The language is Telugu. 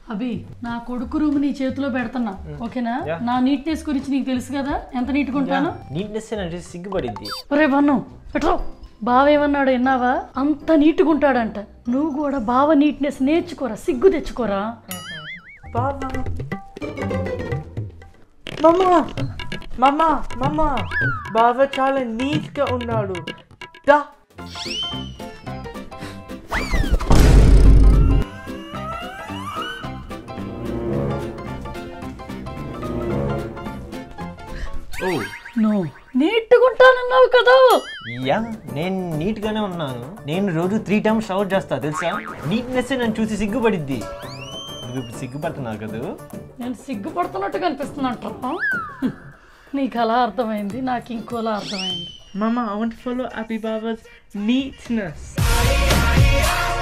అభి నా కొడుకు రూమ్ నీ చేతిలో పెడుతున్నా ఓకేనా Yeah. నా నీట్నెస్ గురించి నీకు తెలుసు కదా ఎంత నీట్గా ఉంటాను నీట్నెస్ అంటే సిగ్గుపడిద్ది ఒరే బన్ను పెట్టో బావ ఏమన్నాడు విన్నావా అంత నీట్గా ఉంటాడంట నువ్వు కూడా బావ నీట్నెస్ నేర్చుకోరా సిగ్గు తెచ్చుకోరా బాబా మమ్మ మమ్మ మమ్మ బావ చాలా నీట్గా ఉన్నాడు దా ఓ నువ్వు నీట్గా ఉంటానన్నావు కదా యా నేను నీట్ గానే ఉన్నాను నేను రోజు త్రీ టైమ్స్ షవర్ చేస్తా తెలుసా నీట్నెస్ నన్ను చూసి సిగ్గుపడిద్ది నువ్వు ఇప్పుడు సిగ్గుపడుతున్నావు కదా నేను సిగ్గుపడుతున్నట్టు కనిపిస్తున్నట్టు నీకు అలా అర్థమైంది నాకు ఇంకోలా అర్థమైంది Mama, I want to follow Abby Baba's neatness.